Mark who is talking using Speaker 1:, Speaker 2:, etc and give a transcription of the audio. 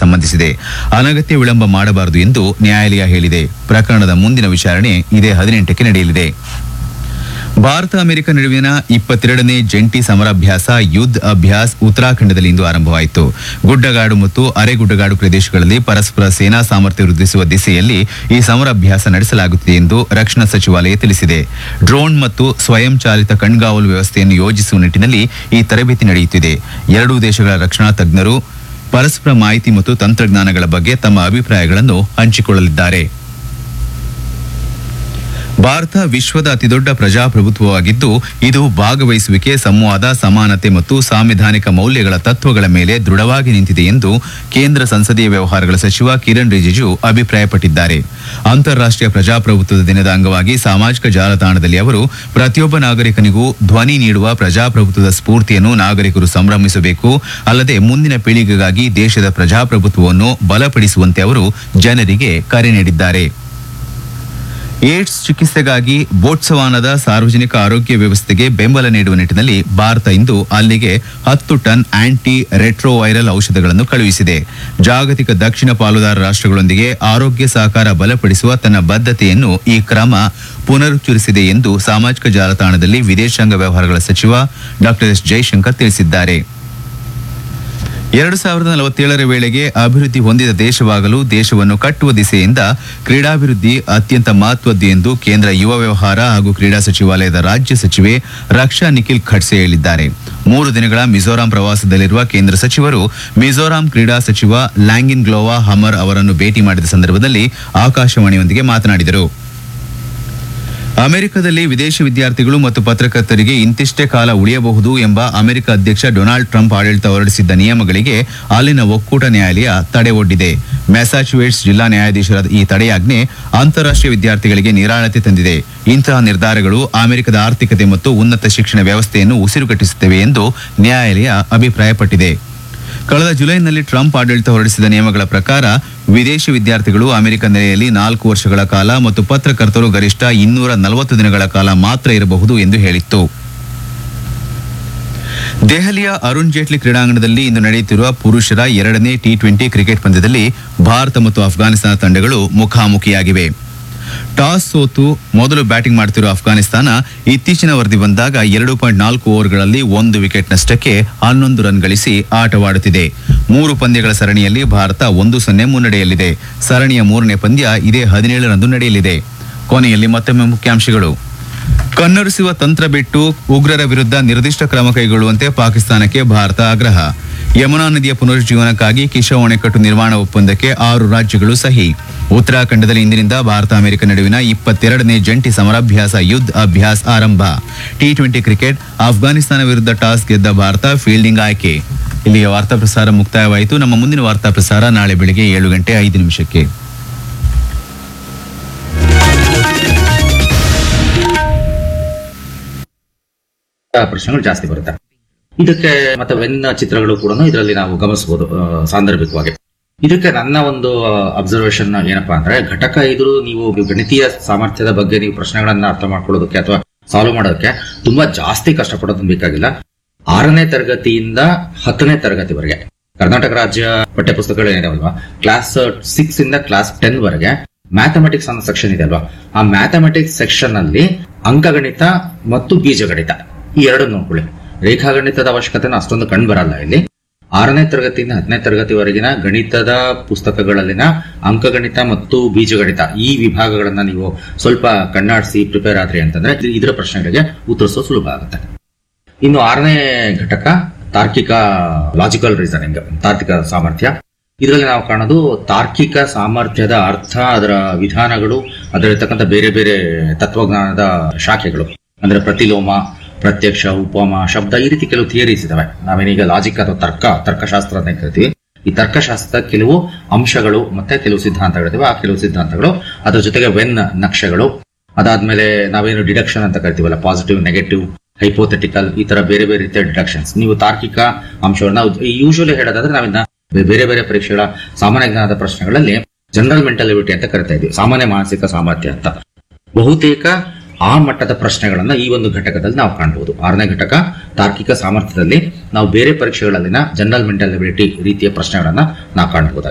Speaker 1: ಸಂಬಂಧಿಸಿದೆ ಅನಗತ್ಯ ವಿಳಂಬ ಮಾಡಬಾರದು ಎಂದು ನ್ಯಾಯಾಲಯ ಹೇಳಿದೆ ಪ್ರಕರಣದ ಮುಂದಿನ ವಿಚಾರಣೆ ಇದೇ ಹದಿನೆಂಟಕ್ಕೆ ನಡೆಯಲಿದೆ ಭಾರತ ಅಮೆರಿಕ ನಡುವಿನ ಇಪ್ಪತ್ತೆರಡನೇ ಜಂಟಿ ಸಮರಾಭ್ಯಾಸ ಯುದ್ಧ ಅಭ್ಯಾಸ್ ಉತ್ತರಾಖಂಡದಲ್ಲಿ ಇಂದು ಆರಂಭವಾಯಿತು ಗುಡ್ಡಗಾಡು ಮತ್ತು ಅರೆಗುಡ್ಡಗಾಡು ಪ್ರದೇಶಗಳಲ್ಲಿ ಪರಸ್ಪರ ಸೇನಾ ಸಾಮರ್ಥ್ಯ ವೃದ್ಧಿಸುವ ದಿಸೆಯಲ್ಲಿ ಈ ಸಮರಾಭ್ಯಾಸ ನಡೆಸಲಾಗುತ್ತಿದೆ ಎಂದು ರಕ್ಷಣಾ ಸಚಿವಾಲಯ ತಿಳಿಸಿದೆ ಡ್ರೋನ್ ಮತ್ತು ಸ್ವಯಂ ಚಾಲಿತ ಕಣ್ಗಾವಲು ವ್ಯವಸ್ಥೆಯನ್ನು ಯೋಜಿಸುವ ನಿಟ್ಟಿನಲ್ಲಿ ಈ ತರಬೇತಿ ನಡೆಯುತ್ತಿದೆ ಎರಡೂ ದೇಶಗಳ ರಕ್ಷಣಾ ತಜ್ಞರು ಪರಸ್ಪರ ಮಾಹಿತಿ ಮತ್ತು ತಂತ್ರಜ್ಞಾನಗಳ ಬಗ್ಗೆ ತಮ್ಮ ಅಭಿಪ್ರಾಯಗಳನ್ನು ಹಂಚಿಕೊಳ್ಳಲಿದ್ದಾರೆ ಭಾರತ ವಿಶ್ವದ ಅತಿದೊಡ್ಡ ಪ್ರಜಾಪ್ರಭುತ್ವವಾಗಿದ್ದು ಇದು ಭಾಗವಹಿಸುವಿಕೆ ಸಂವಾದ ಸಮಾನತೆ ಮತ್ತು ಸಾಂವಿಧಾನಿಕ ಮೌಲ್ಯಗಳ ತತ್ವಗಳ ಮೇಲೆ ದೃಢವಾಗಿ ನಿಂತಿದೆ ಎಂದು ಕೇಂದ್ರ ಸಂಸದೀಯ ವ್ಯವಹಾರಗಳ ಸಚಿವ ಕಿರಣ್ ರಿಜಿಜು ಅಭಿಪ್ರಾಯಪಟ್ಟಿದ್ದಾರೆ ಅಂತಾರಾಷ್ಟ್ರೀಯ ಪ್ರಜಾಪ್ರಭುತ್ವದ ದಿನದ ಅಂಗವಾಗಿ ಸಾಮಾಜಿಕ ಜಾಲತಾಣದಲ್ಲಿ ಅವರು ಪ್ರತಿಯೊಬ್ಬ ನಾಗರಿಕನಿಗೂ ಧ್ವನಿ ನೀಡುವ ಪ್ರಜಾಪ್ರಭುತ್ವದ ಸ್ಫೂರ್ತಿಯನ್ನು ನಾಗರಿಕರು ಸಂಭ್ರಮಿಸಬೇಕು ಅಲ್ಲದೆ ಮುಂದಿನ ಪೀಳಿಗೆಗಾಗಿ ದೇಶದ ಪ್ರಜಾಪ್ರಭುತ್ವವನ್ನು ಬಲಪಡಿಸುವಂತೆ ಅವರು ಜನರಿಗೆ ಕರೆ ನೀಡಿದ್ದಾರೆ ಏಡ್ಸ್ ಚಿಕಿತ್ಸೆಗಾಗಿ ಬೋಟ್ಸವಾನದ ಸಾರ್ವಜನಿಕ ಆರೋಗ್ಯ ವ್ಯವಸ್ಥೆಗೆ ಬೆಂಬಲ ನೀಡುವ ನಿಟ್ಟಿನಲ್ಲಿ ಭಾರತ ಇಂದು ಅಲ್ಲಿಗೆ ಹತ್ತು ಟನ್ ಆಂಟಿ ರೆಟ್ರೋವೈರಲ್ ಔಷಧಗಳನ್ನು ಕಳುಹಿಸಿದೆ ಜಾಗತಿಕ ದಕ್ಷಿಣ ಪಾಲುದಾರ ರಾಷ್ಟ್ರಗಳೊಂದಿಗೆ ಆರೋಗ್ಯ ಸಹಕಾರ ಬಲಪಡಿಸುವ ತನ್ನ ಬದ್ಧತೆಯನ್ನು ಈ ಕ್ರಮ ಪುನರುಚ್ಚರಿಸಿದೆ ಎಂದು ಸಾಮಾಜಿಕ ಜಾಲತಾಣದಲ್ಲಿ ವಿದೇಶಾಂಗ ವ್ಯವಹಾರಗಳ ಸಚಿವ ಡಾ ಎಸ್ ಜೈಶಂಕರ್ ತಿಳಿಸಿದ್ದಾರೆ ಎರಡು ಸಾವಿರದ ನಲವತ್ತೇಳರ ವೇಳೆಗೆ ಅಭಿವೃದ್ಧಿ ಹೊಂದಿದ ದೇಶವಾಗಲು ದೇಶವನ್ನು ಕಟ್ಟುವ ದಿಸೆಯಿಂದ ಕ್ರೀಡಾಭಿವೃದ್ಧಿ ಅತ್ಯಂತ ಮಹತ್ವದ್ದು ಎಂದು ಕೇಂದ್ರ ಯುವ ವ್ಯವಹಾರ ಹಾಗೂ ಕ್ರೀಡಾ ಸಚಿವಾಲಯದ ರಾಜ್ಯ ಸಚಿವೆ ರಕ್ಷಾ ನಿಖಿಲ್ ಖಡ್ಸೆ ಹೇಳಿದ್ದಾರೆ ಮೂರು ದಿನಗಳ ಮಿಜೋರಾಂ ಪ್ರವಾಸದಲ್ಲಿರುವ ಕೇಂದ್ರ ಸಚಿವರು ಮಿಜೋರಾಂ ಕ್ರೀಡಾ ಸಚಿವ ಲ್ಯಾಂಗಿನ್ ಗ್ಲೋವಾ ಹಮರ್ ಅವರನ್ನು ಭೇಟಿ ಮಾಡಿದ ಸಂದರ್ಭದಲ್ಲಿ ಆಕಾಶವಾಣಿಯೊಂದಿಗೆ ಮಾತನಾಡಿದರು ಅಮೆರಿಕದಲ್ಲಿ ವಿದೇಶಿ ವಿದ್ಯಾರ್ಥಿಗಳು ಮತ್ತು ಪತ್ರಕರ್ತರಿಗೆ ಇಂತಿಷ್ಟೇ ಕಾಲ ಉಳಿಯಬಹುದು ಎಂಬ ಅಮೆರಿಕ ಅಧ್ಯಕ್ಷ ಡೊನಾಲ್ಡ್ ಟ್ರಂಪ್ ಆಡಳಿತ ಹೊರಡಿಸಿದ್ದ ನಿಯಮಗಳಿಗೆ ಅಲ್ಲಿನ ಒಕ್ಕೂಟ ನ್ಯಾಯಾಲಯ ತಡೆ ಒಡ್ಡಿದೆ ಮ್ಯಾಸಾಚುಸೆಟ್ಸ್ ಜಿಲ್ಲಾ ನ್ಯಾಯಾಧೀಶರ ಈ ತಡೆಯಾಜ್ಞೆ ಅಂತಾರಾಷ್ಟ್ರೀಯ ವಿದ್ಯಾರ್ಥಿಗಳಿಗೆ ನಿರಾಳತೆ ತಂದಿದೆ ಇಂತಹ ನಿರ್ಧಾರಗಳು ಅಮೆರಿಕದ ಆರ್ಥಿಕತೆ ಮತ್ತು ಉನ್ನತ ಶಿಕ್ಷಣ ವ್ಯವಸ್ಥೆಯನ್ನು ಉಸಿರುಗಟ್ಟಿಸುತ್ತವೆ ಎಂದು ನ್ಯಾಯಾಲಯ ಅಭಿಪ್ರಾಯಪಟ್ಟಿದೆ ಕಳೆದ ಜುಲೈನಲ್ಲಿ ಟ್ರಂಪ್ ಆಡಳಿತ ಹೊರಡಿಸಿದ ನಿಯಮಗಳ ಪ್ರಕಾರ ವಿದೇಶಿ ವಿದ್ಯಾರ್ಥಿಗಳು ಅಮೆರಿಕ ನೆಲೆಯಲ್ಲಿ ನಾಲ್ಕು ವರ್ಷಗಳ ಕಾಲ ಮತ್ತು ಪತ್ರಕರ್ತರು ಗರಿಷ್ಠ ಇನ್ನೂರ ನಲವತ್ತು ದಿನಗಳ ಕಾಲ ಮಾತ್ರ ಇರಬಹುದು ಎಂದು ಹೇಳಿತ್ತು ದೆಹಲಿಯ ಅರುಣ್ ಜೇಟ್ಲಿ ಕ್ರೀಡಾಂಗಣದಲ್ಲಿ ಇಂದು ನಡೆಯುತ್ತಿರುವ ಪುರುಷರ ಎರಡನೇ ಟಿ ಟ್ವೆಂಟಿ ಕ್ರಿಕೆಟ್ ಪಂದ್ಯದಲ್ಲಿ ಭಾರತ ಮತ್ತು ಅಫ್ಘಾನಿಸ್ತಾನ ತಂಡಗಳು ಮುಖಾಮುಖಿಯಾಗಿವೆ ಟಾಸ್ ಸೋತು ಮೊದಲು ಬ್ಯಾಟಿಂಗ್ ಮಾಡುತ್ತಿರುವ ಅಫ್ಘಾನಿಸ್ತಾನ ಇತ್ತೀಚಿನ ವರದಿ ಬಂದಾಗ ಎರಡು ಪಾಯಿಂಟ್ ನಾಲ್ಕು ಓವರ್ಗಳಲ್ಲಿ ಒಂದು ವಿಕೆಟ್ ನಷ್ಟಕ್ಕೆ ಹನ್ನೊಂದು ರನ್ ಗಳಿಸಿ ಆಟವಾಡುತ್ತಿದೆ ಮೂರು ಪಂದ್ಯಗಳ ಸರಣಿಯಲ್ಲಿ ಭಾರತ ಒಂದು ಸೊನ್ನೆ ಮುನ್ನಡೆಯಲ್ಲಿದೆ ಸರಣಿಯ ಮೂರನೇ ಪಂದ್ಯ ಇದೇ ಹದಿನೇಳರಂದು ನಡೆಯಲಿದೆ ಕೊನೆಯಲ್ಲಿ ಮತ್ತೊಮ್ಮೆ ಮುಖ್ಯಾಂಶಗಳು ಕಣ್ಣೊರೆಸುವ ತಂತ್ರ ಬಿಟ್ಟು ಉಗ್ರರ ವಿರುದ್ಧ ನಿರ್ದಿಷ್ಟ ಕ್ರಮ ಕೈಗೊಳ್ಳುವಂತೆ ಪಾಕಿಸ್ತಾನಕ್ಕೆ ಭಾರತ ಆಗ್ರಹ ಯಮುನಾ ನದಿಯ ಪುನರುಜ್ಜೀವನಕ್ಕಾಗಿ ಕಿಶೋ ಅಣೆಕಟ್ಟು ನಿರ್ಮಾಣ ಒಪ್ಪಂದಕ್ಕೆ ಆರು ರಾಜ್ಯಗಳು ಸಹಿ ಉತ್ತರಾಖಂಡದಲ್ಲಿ ಇಂದಿನಿಂದ ಭಾರತ ಅಮೆರಿಕ ನಡುವಿನ ಇಪ್ಪತ್ತೆರಡನೇ ಜಂಟಿ ಸಮರಾಭ್ಯಾಸ ಯುದ್ಧ ಅಭ್ಯಾಸ್ ಆರಂಭ ಟಿ ಟ್ವೆಂಟಿ ಕ್ರಿಕೆಟ್ ಅಫ್ಘಾನಿಸ್ತಾನ ವಿರುದ್ಧ ಟಾಸ್ ಗೆದ್ದ ಭಾರತ ಫೀಲ್ಡಿಂಗ್ ಆಯ್ಕೆ ಇಲ್ಲಿಗೆ ವಾರ್ತಾ ಪ್ರಸಾರ ಮುಕ್ತಾಯವಾಯಿತು ನಮ್ಮ ಮುಂದಿನ ವಾರ್ತಾ ಪ್ರಸಾರ ನಾಳೆ ಬೆಳಿಗ್ಗೆ ಏಳು ಗಂಟೆ ಐದು ನಿಮಿಷಕ್ಕೆ
Speaker 2: ಆ ಪ್ರಶ್ನೆಗಳು ಜಾಸ್ತಿ ಬರುತ್ತೆ ಇದಕ್ಕೆ ಮತ್ತೆ ವೆನ್ ಚಿತ್ರಗಳು ಕೂಡ ಇದರಲ್ಲಿ ನಾವು ಗಮನಿಸಬಹುದು ಆ, ಸಾಂದರ್ಭಿಕವಾಗಿ ಇದಕ್ಕೆ ನನ್ನ ಒಂದು ಅಬ್ಸರ್ವೇಷನ್ ಏನಪ್ಪಾ ಅಂದ್ರೆ ಘಟಕ ಐದು ನೀವು ಗಣಿತೀಯ ಸಾಮರ್ಥ್ಯದ ಬಗ್ಗೆ ನೀವು ಪ್ರಶ್ನೆಗಳನ್ನ ಅರ್ಥ ಮಾಡ್ಕೊಳ್ಳೋದಕ್ಕೆ ಅಥವಾ ಸಾಲ್ವ್ ಮಾಡೋದಕ್ಕೆ ತುಂಬಾ ಜಾಸ್ತಿ ಕಷ್ಟಪಡೋದು ಬೇಕಾಗಿಲ್ಲ ಆರನೇ ತರಗತಿಯಿಂದ ಹತ್ತನೇ ತರಗತಿವರೆಗೆ ಕರ್ನಾಟಕ ರಾಜ್ಯ ಪಠ್ಯಪುಸ್ತಕಗಳು ಏನಿದಾವಲ್ವಾ ಕ್ಲಾಸ್ ಸಿಕ್ಸ್ ಇಂದ ಕ್ಲಾಸ್ ಟೆನ್ ವರೆಗೆ ಮ್ಯಾಥಮೆಟಿಕ್ಸ್ ಅನ್ನೋ ಸೆಕ್ಷನ್ ಇದೆ ಅಲ್ವಾ ಆ ಮ್ಯಾಥಮೆಟಿಕ್ಸ್ ಸೆಕ್ಷನ್ ಅಲ್ಲಿ ಅಂಕಗಣಿತ ಮತ್ತು ಬೀಜಗಣಿತ ಈ ಎರಡು ನೋಡ್ಕೊಳ್ಳಿ ರೇಖಾಗಣಿತದ ಅವಶ್ಯಕತೆನ ಅಷ್ಟೊಂದು ಕಂಡು ಬರಲ್ಲ ಇಲ್ಲಿ ಆರನೇ ತರಗತಿಯಿಂದ ಹತ್ತನೇ ತರಗತಿವರೆಗಿನ ಗಣಿತದ ಪುಸ್ತಕಗಳಲ್ಲಿನ ಅಂಕಗಣಿತ ಮತ್ತು ಬೀಜಗಣಿತ ಈ ವಿಭಾಗಗಳನ್ನ ನೀವು ಸ್ವಲ್ಪ ಕಣ್ಣಾಡಿಸಿ ಪ್ರಿಪೇರ್ ಆದ್ರಿ ಅಂತಂದ್ರೆ ಇದು- ಇದರ ಪ್ರಶ್ನೆಗಳಿಗೆ ಉತ್ತರಿಸೋದು ಸುಲಭ ಆಗುತ್ತೆ ಇನ್ನು ಆರನೇ ಘಟಕ ತಾರ್ಕಿಕ ಲಾಜಿಕಲ್ ರೀಸನಿಂಗ್ ತಾರ್ಕಿಕ ಸಾಮರ್ಥ್ಯ ಇದರಲ್ಲಿ ನಾವು ಕಾಣೋದು ತಾರ್ಕಿಕ ಸಾಮರ್ಥ್ಯದ ಅರ್ಥ ಅದರ ವಿಧಾನಗಳು ಅದರಲ್ಲಿರ್ತಕ್ಕಂಥ ಬೇರೆ ಬೇರೆ ತತ್ವಜ್ಞಾನದ ಶಾಖೆಗಳು ಅಂದ್ರೆ ಪ್ರತಿಲೋಮ ಪ್ರತ್ಯಕ್ಷ ಉಪಮ ಶಬ್ದ ಈ ರೀತಿ ಕೆಲವು ಥಿಯರೀಸ್ ಇದಾವೆ ನಾವೇನೀಗ ಲಾಜಿಕ್ ಅಥವಾ ತರ್ಕ ತರ್ಕಶಾಸ್ತ್ರ ಅಂತ ಕರಿತೀವಿ ಈ ತರ್ಕಶಾಸ್ತ್ರದ ಕೆಲವು ಅಂಶಗಳು ಮತ್ತೆ ಕೆಲವು ಸಿದ್ಧಾಂತಗಳಿದಾವೆ ಆ ಕೆಲವು ಸಿದ್ಧಾಂತಗಳು ಅದರ ಜೊತೆಗೆ ವೆನ್ ನಕ್ಷೆಗಳು ಅದಾದ್ಮೇಲೆ ನಾವೇನು ಡಿಡಕ್ಷನ್ ಅಂತ ಕರಿತೀವಲ್ಲ ಪಾಸಿಟಿವ್ ನೆಗೆಟಿವ್ ಹೈಪೋಥೆಟಿಕಲ್ ಈ ತರ ಬೇರೆ ಬೇರೆ ರೀತಿಯ ಡಿಡಕ್ಷನ್ಸ್ ನೀವು ತಾರ್ಕಿಕ ಅಂಶಗಳನ್ನ ಯೂಶುವಲಿ ಹೇಳೋದಾದ್ರೆ ನಾವಿನ್ನ ಬೇರೆ ಬೇರೆ ಪರೀಕ್ಷೆಗಳ ಸಾಮಾನ್ಯ ಜ್ಞಾನದ ಪ್ರಶ್ನೆಗಳಲ್ಲಿ ಜನರಲ್ ಮೆಂಟಾಲಿಟಿ ಅಂತ ಕರಿತಾ ಇದ್ವಿ ಸಾಮಾನ್ಯ ಮಾನಸಿಕ ಸಾಮರ್ಥ್ಯ ಅಂತ ಬಹುತೇಕ ಆ ಮಟ್ಟದ ಪ್ರಶ್ನೆಗಳನ್ನ ಈ ಒಂದು ಘಟಕದಲ್ಲಿ ನಾವು ಕಾಣಬಹುದು ಆರನೇ ಘಟಕ ತಾರ್ಕಿಕ ಸಾಮರ್ಥ್ಯದಲ್ಲಿ ನಾವು ಬೇರೆ ಪರೀಕ್ಷೆಗಳಲ್ಲಿನ ಜನರಲ್ ಮೆಂಟಲ್ ಎಬಿಲಿಟಿ ರೀತಿಯ ಪ್ರಶ್ನೆಗಳನ್ನ ನಾವು ಕಾಣಬಹುದಾಗಿದೆ